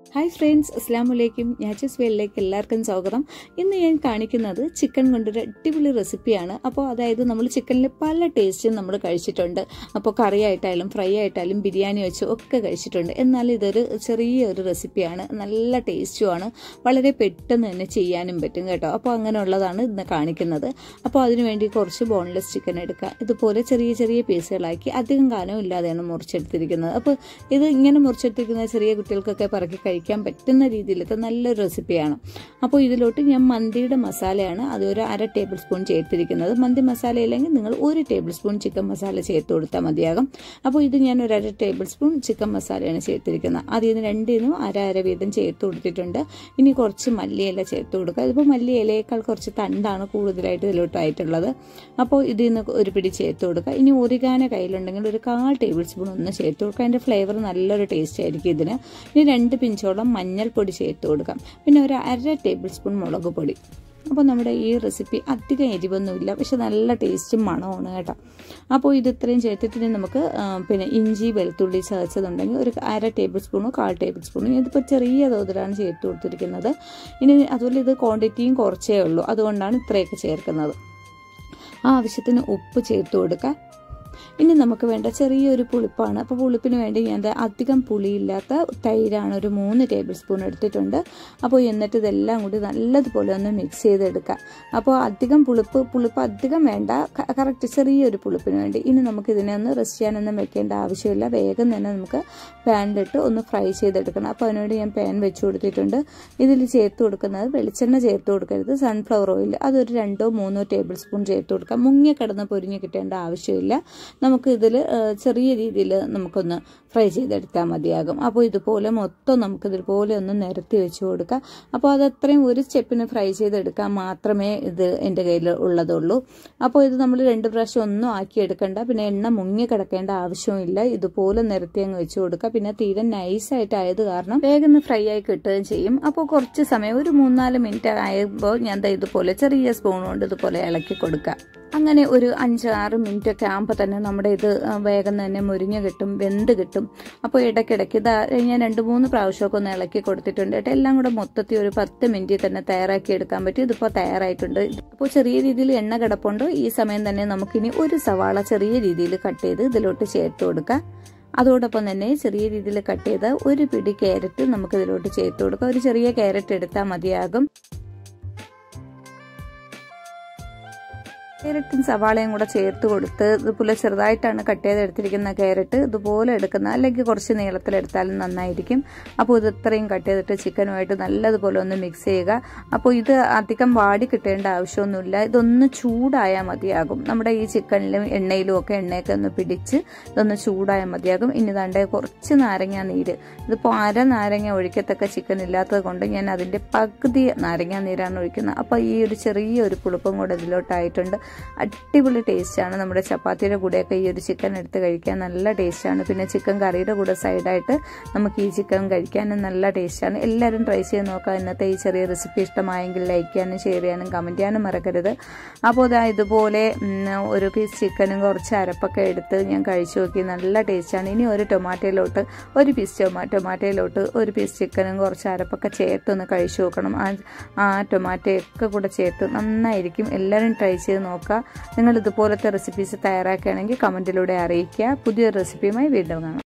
hi friends അസ്സാം വലൈക്കും ഞാച്ചസ് വേലിലേക്ക് എല്ലാവർക്കും സ്വാഗതം ഇന്ന് ഞാൻ കാണിക്കുന്നത് ചിക്കൻ കൊണ്ടൊരു അടിപൊളി റെസിപ്പിയാണ് അപ്പോൾ അതായത് നമ്മൾ ചിക്കനിൽ പല ടേസ്റ്റും നമ്മൾ കഴിച്ചിട്ടുണ്ട് അപ്പോൾ കറി ആയിട്ടായാലും ഫ്രൈ ആയിട്ടായാലും ബിരിയാണി വെച്ച് ഒക്കെ കഴിച്ചിട്ടുണ്ട് എന്നാൽ ഇതൊരു ചെറിയൊരു റെസിപ്പിയാണ് നല്ല ടേസ്റ്റുമാണ് വളരെ പെട്ടെന്ന് തന്നെ ചെയ്യാനും പറ്റും കേട്ടോ അപ്പോൾ അങ്ങനെയുള്ളതാണ് ഇന്ന് കാണിക്കുന്നത് അപ്പോൾ അതിനുവേണ്ടി കുറച്ച് ബോൺലെസ് ചിക്കൻ എടുക്കുക ഇതുപോലെ ചെറിയ ചെറിയ പീസുകളാക്കി അധികം കാലം ഇല്ലാതെയാണ് മുറിച്ചെടുത്തിരിക്കുന്നത് അപ്പോൾ ഇത് ഇങ്ങനെ മുറിച്ചെടുത്തിരിക്കുന്ന ചെറിയ കുട്ടികൾക്കൊക്കെ പറക്കി കഴിക്കാൻ പറ്റുന്ന രീതിയിലത്തെ നല്ലൊരു റെസിപ്പിയാണ് അപ്പോൾ ഇതിലോട്ട് ഞാൻ മന്തിയുടെ മസാലയാണ് അത് ഒരു അര ടേബിൾ സ്പൂൺ ചേർത്തിരിക്കുന്നത് മന്തി മസാല ഇല്ലെങ്കിൽ നിങ്ങൾ ഒരു ടേബിൾ സ്പൂൺ ചിക്കൻ മസാല ചേർത്ത് കൊടുത്താൽ മതിയാകും അപ്പോൾ ഇത് ഞാൻ ഒരു അര ടേബിൾ സ്പൂൺ ചിക്കൻ മസാലയാണ് ചേർത്തിരിക്കുന്നത് അതിൽ നിന്ന് രണ്ടിനും അര അര വീതം ചേർത്ത് കൊടുത്തിട്ടുണ്ട് ഇനി കുറച്ച് മല്ലിയില ചേർത്ത് കൊടുക്കുക ഇതിപ്പോൾ മല്ലിയിലയേക്കാൾ കുറച്ച് തണ്ടാണ് കൂടുതലായിട്ട് ഇതിലോട്ടായിട്ടുള്ളത് അപ്പോൾ ഇതിൽ നിന്ന് ഒരു പിടി ചേർത്ത് കൊടുക്കുക ഇനി ഒരികാന കയ്യിലുണ്ടെങ്കിൽ ഒരു കാൽ ടേബിൾ സ്പൂൺ ഒന്ന് ചേർത്ത് കൊടുക്കുക അതിൻ്റെ ഫ്ലേവർ നല്ലൊരു ടേസ്റ്റ് ആയിരിക്കും ഇതിന് ഇനി രണ്ട് പിഞ്ചോളം മഞ്ഞൾപ്പൊടി ചേർത്ത് കൊടുക്കാം പിന്നെ ഒരു അര ടേബിൾ സ്പൂൺ മുളക് പൊടി അപ്പോൾ നമ്മുടെ ഈ റെസിപ്പി അധികം എരിവൊന്നുമില്ല പക്ഷെ നല്ല ടേസ്റ്റും മണമാണ് കേട്ടോ അപ്പോൾ ഇത് ഇത്രയും ചേർത്തിട്ട് നമുക്ക് പിന്നെ ഇഞ്ചി വെളുത്തുള്ളി ചതച്ചതുണ്ടെങ്കിൽ ഒരു അര ടേബിൾ സ്പൂണോ കാൽ ടേബിൾ സ്പൂണോ ഇതിപ്പോൾ ചെറിയ തോതിലാണ് ചേർത്ത് കൊടുത്തിരിക്കുന്നത് ഇനി അതുപോലെ ഇത് ക്വാണ്ടിറ്റിയും കുറച്ചേ ഉള്ളൂ അതുകൊണ്ടാണ് ഇത്രയൊക്കെ ചേർക്കുന്നത് ആവശ്യത്തിന് ഉപ്പ് ചേർത്ത് കൊടുക്കുക ഇനി നമുക്ക് വേണ്ട ചെറിയൊരു പുളിപ്പാണ് അപ്പോൾ പുളിപ്പിന് വേണ്ടി ഞാൻ അധികം പുളിയില്ലാത്ത തൈരാണ് ഒരു മൂന്ന് ടേബിൾ സ്പൂൺ എടുത്തിട്ടുണ്ട് അപ്പോൾ എന്നിട്ട് ഇതെല്ലാം കൂടി നല്ലതുപോലെ ഒന്ന് മിക്സ് ചെയ്തെടുക്കുക അപ്പോൾ അധികം പുളിപ്പ് പുളിപ്പ് അധികം വേണ്ട കറക്റ്റ് ചെറിയൊരു പുളിപ്പിന് വേണ്ടി ഇനി നമുക്ക് ഇതിനെ ഒന്ന് റെസ്റ്റ് ചെയ്യാനൊന്നും വെക്കേണ്ട ആവശ്യമില്ല വേഗം തന്നെ നമുക്ക് പാനിലിട്ട് ഒന്ന് ഫ്രൈ ചെയ്തെടുക്കണം അപ്പോൾ അതിനുവേണ്ടി ഞാൻ പാൻ വെച്ച് കൊടുത്തിട്ടുണ്ട് ഇതിൽ ചേർത്ത് കൊടുക്കുന്നത് വെളിച്ചെണ്ണ ചേർത്ത് കൊടുക്കരുത് സൺഫ്ലവർ ഓയിൽ അതൊരു രണ്ടോ മൂന്നോ ടേബിൾ സ്പൂൺ ചേർത്ത് കൊടുക്കാം മുങ്ങിയ കിടന്ന് പൊരിഞ്ഞ് കിട്ടേണ്ട ആവശ്യമില്ല നമുക്ക് ഇതിൽ ചെറിയ രീതിയിൽ നമുക്കൊന്ന് ഫ്രൈ ചെയ്തെടുത്താൽ മതിയാകും അപ്പോൾ ഇതുപോലെ മൊത്തം നമുക്ക് ഇതുപോലെ ഒന്ന് നിരത്തി വെച്ച് കൊടുക്കാം അപ്പോൾ അത് അത്രയും ഒരു സ്റ്റെപ്പിന് ഫ്രൈ ചെയ്തെടുക്കാൻ മാത്രമേ ഇത് എൻ്റെ കയ്യിൽ ഉള്ളതുള്ളൂ അപ്പോൾ ഇത് നമ്മൾ രണ്ട് പ്രാവശ്യം ഒന്നും ആക്കി എടുക്കണ്ട പിന്നെ എണ്ണ മുങ്ങി കിടക്കേണ്ട ആവശ്യമില്ല ഇതുപോലെ നിരത്തി അങ്ങ് വെച്ച് കൊടുക്കുക പിന്നെ തീരെ നൈസായിട്ട് ആയത് കാരണം വേഗം ഫ്രൈ ആയി കിട്ടുകയും ചെയ്യും അപ്പോൾ കുറച്ച് സമയം ഒരു മൂന്നാല് മിനിറ്റ് ആയപ്പോൾ ഞാൻ ഇതുപോലെ ചെറിയ സ്പൂൺ കൊണ്ട് ഇതുപോലെ ഇളക്കി കൊടുക്കുക അങ്ങനെ ഒരു അഞ്ചാറ് മിനിറ്റ് ഒക്കെ ആകുമ്പോൾ തന്നെ നമ്മുടെ ഇത് വേഗം തന്നെ മുരിഞ്ഞ് കിട്ടും വെന്ത് കിട്ടും അപ്പോൾ ഇടയ്ക്കിടയ്ക്ക് ഇതാ ഞാൻ രണ്ട് മൂന്ന് പ്രാവശ്യമൊക്കെ ഒന്ന് ഇളക്കി കൊടുത്തിട്ടുണ്ട് കേട്ടോ എല്ലാം കൂടെ മൊത്തത്തിൽ ഒരു പത്ത് മിനിറ്റിൽ തന്നെ തയ്യാറാക്കി എടുക്കാൻ പറ്റും ഇതിപ്പോൾ തയ്യാറായിട്ടുണ്ട് അപ്പോൾ ചെറിയ രീതിയിൽ എണ്ണ കിടപ്പുണ്ട് ഈ സമയം തന്നെ നമുക്കിനി ഒരു സവാള ചെറിയ രീതിയിൽ കട്ട് ചെയ്ത് ഇതിലോട്ട് ചേർത്ത് കൊടുക്കാം അതോടൊപ്പം തന്നെ ചെറിയ രീതിയിൽ കട്ട് ചെയ്ത ഒരു പിടി ക്യാരറ്റ് നമുക്ക് ഇതിലോട്ട് ചേർത്ത് കൊടുക്കാം ഒരു ചെറിയ ക്യാരറ്റ് എടുത്താൽ മതിയാകും ക്യാരറ്റും സവാളയും കൂടെ ചേർത്ത് കൊടുത്ത് ഇതുപോലെ ചെറുതായിട്ടാണ് കട്ട് ചെയ്തെടുത്തിരിക്കുന്ന ക്യാരറ്റ് ഇതുപോലെ എടുക്കുന്ന അല്ലെങ്കിൽ കുറച്ച് നീളത്തിലെടുത്താലും നന്നായിരിക്കും അപ്പോൾ ഇത് ഇത്രയും കട്ട് ചെയ്തിട്ട് ചിക്കനുമായിട്ട് നല്ലതുപോലെ ഒന്ന് മിക്സ് ചെയ്യുക അപ്പോൾ ഇത് അധികം വാടി കിട്ടേണ്ട ആവശ്യമൊന്നുമില്ല ഇതൊന്ന് ചൂടായാൽ മതിയാകും നമ്മുടെ ഈ ചിക്കനിലും എണ്ണയിലും ഒക്കെ എണ്ണയൊക്കെ ഒന്ന് പിടിച്ച് ഇതൊന്ന് ചൂടായാൽ മതിയാകും ഇനി തണ്ടേ കുറച്ച് നാരങ്ങ നീര് ഇതിപ്പോൾ അര നാരങ്ങ ഒഴിക്കത്തക്ക ചിക്കൻ ഇല്ലാത്തത് കൊണ്ട് ഞാൻ അതിൻ്റെ പകുതി നാരങ്ങ നീരാണ് ഒഴിക്കുന്നത് അപ്പോൾ ഈ ഒരു ചെറിയ ഒരു പുളിപ്പും കൂടെ ഇതിലോട്ടായിട്ടുണ്ട് അടിപൊളി ടേസ്റ്റാണ് നമ്മുടെ ചപ്പാത്തിയുടെ കൂടെയൊക്കെ ഈ ഒരു ചിക്കൻ എടുത്ത് കഴിക്കാൻ നല്ല ടേസ്റ്റാണ് പിന്നെ ചിക്കൻ കറിയുടെ കൂടെ സൈഡായിട്ട് നമുക്ക് ഈ ചിക്കൻ കഴിക്കാനും നല്ല ടേസ്റ്റാണ് എല്ലാവരും ട്രൈ ചെയ്ത് നോക്കാം ഇന്നത്തെ ഈ ചെറിയ റെസിപ്പി ഇഷ്ടമായെങ്കിൽ ലൈക്ക് ചെയ്യാനും ഷെയർ ചെയ്യാനും കമൻറ്റ് ചെയ്യാനും മറക്കരുത് അപ്പോൾ ഇതാ ഇതുപോലെ ഒരു പീസ് ചിക്കനും കുറച്ച് അരപ്പൊക്കെ എടുത്ത് ഞാൻ കഴിച്ചു നോക്കി നല്ല ടേസ്റ്റാണ് ഇനി ഒരു ടൊമാറ്റോയിലോട്ട് ഒരു പീസ് ടൊമാ ടൊമാറ്റോയിലോട്ട് ഒരു പീസ് ചിക്കനും കുറച്ച് അരപ്പൊക്കെ ചേർത്ത് ഒന്ന് കഴിച്ചു നോക്കണം ആ ആ ടൊമാറ്റോയൊക്കെ കൂടെ ചേർത്ത് നന്നായിരിക്കും എല്ലാവരും ട്രൈ ചെയ്ത് നോക്കുക നിങ്ങൾ ഇതുപോലത്തെ റെസിപ്പീസ് തയ്യാറാക്കുകയാണെങ്കിൽ കമൻറ്റിലൂടെ അറിയിക്കുക പുതിയൊരു റെസിപ്പിയുമായി വീണ്ടും കാണാം